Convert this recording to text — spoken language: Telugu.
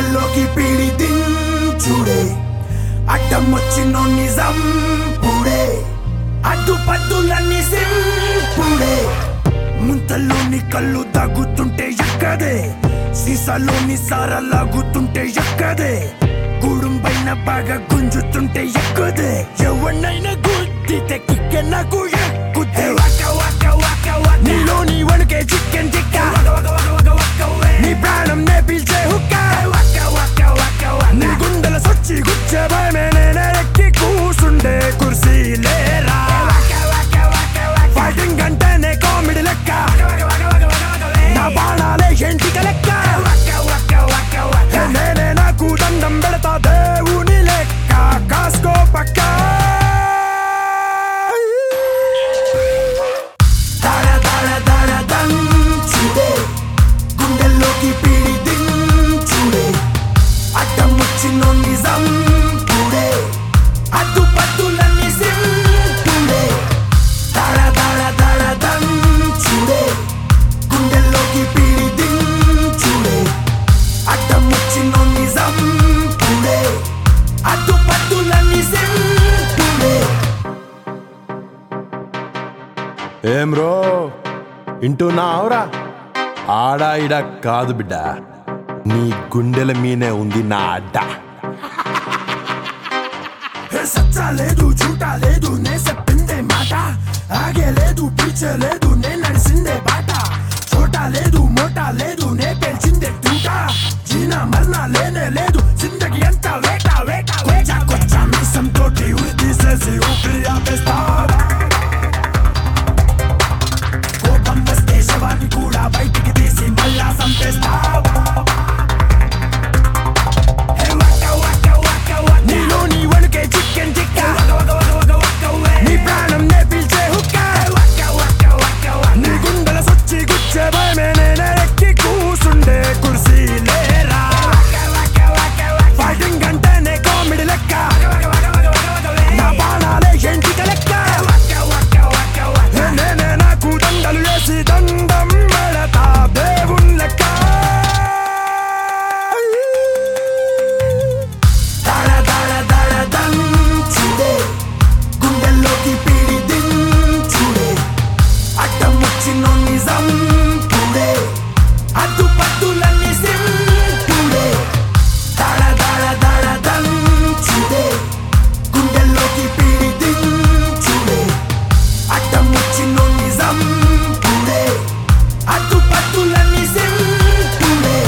గుండెల్లోకి పీడి దించుడే అడ్డం వచ్చిన నిజం పూడే అడ్డు పద్దులన్నీ సింపుడే ముంతల్లోని కళ్ళు తగ్గుతుంటే ఎక్కదే సీసాలోని సార లాగుతుంటే ఎక్కదే గూడుం పైన బాగా గుంజుతుంటే ఎక్కుదే ఎవరినైనా గుద్దితే కిక్కె నాకు ఎక్కుతే నీలోని వణుకే చికెన్ టిక్క నీ ప్రాణం నే పీల్చే హుక్క నీ గుండెల సొచ్చి గుచ్చే భయమే నేనే ఎక్కి కూసుండే కుర్సీ లేరా ఫైటింగ్ అంటేనే కామెడీ లెక్క నా బాణాలే ఎంటిక లెక్క హే నేనే నాకు దండం పెడతా దేవుని లెక్క కాసుకో పక్క దడ దడ దడ దంచుడే గుండెల్లోకి పీడి దించుడే అడ్డం వచ్చిన నిజం పూడే అడ్డు పద్దులన్నీ సింపుడే దడ దడ దడ దంచుడే గుండెల్లోకి పీడి దించుడే అడ్డం వచ్చిన నిజం పూడే అడ్డు పద్దులన్నీ సింపుడే ఏం రో వింటున్నావురా ఆడా ఇడ కాదు బిడ్డ నీ గుండెల మీనే ఉంది నా అడ్డ ఏ సచ్చా లేదు చూటా లేదు నే చెప్పిందే మాట ఆగే లేదు పీచే లేదు నే నడిసిందే బాట చోటా లేదు మోటా లేదు నే పేల్చిందే తూట జీనా మరణా లేనే లేదు జిందగి అంతా వేట వేట వేట కొచ్చా మీసం తోటి ఉరి తీసేసి ఊపిరి ఆపేస్తా కోపం వస్తే శవాన్ని కూడా బయటికి తీసి మళ్ళా సంపేస్తా నీలో నీ వణుకే చికెన్ టిక్క నీ ప్రాణం నే పీల్చే హుక్క నీ గుండెల సొచ్చి గుచ్చే భయమే నేనే ఎక్కి కూసుండే కుర్సీ లేరా ఫైటింగ్ అంటేనే కామెడీ లెక్క నా బాణాలే ఎంటిక లెక్క హే నేనే నాకు దండలు వేసి దండం పెడతా దేవున్ లెక్క దడ దడ దడ దంచుడే గుండెల్లోకి పీడి దించుడే అడ్డం వచ్చిన నిజం పూడే అడ్డు పద్దులన్నీ సింపుడే దడ దడ దడ దంచుడే గుండెల్లోకి పీడి దించుడే అడ్డం వచ్చిన నిజం పూడే అడ్డు పద్దులన్నీ సింపుడే